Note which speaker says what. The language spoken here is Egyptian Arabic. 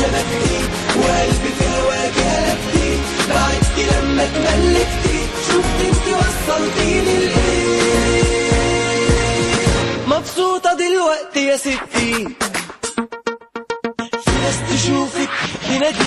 Speaker 1: شبكتي وقلبي في هواكي هلكتي بعدتي لما اتملكتي شفت انتي وصلتيني لايه مبسوطة دلوقتي يا ستي في ناس تشوفك تنادي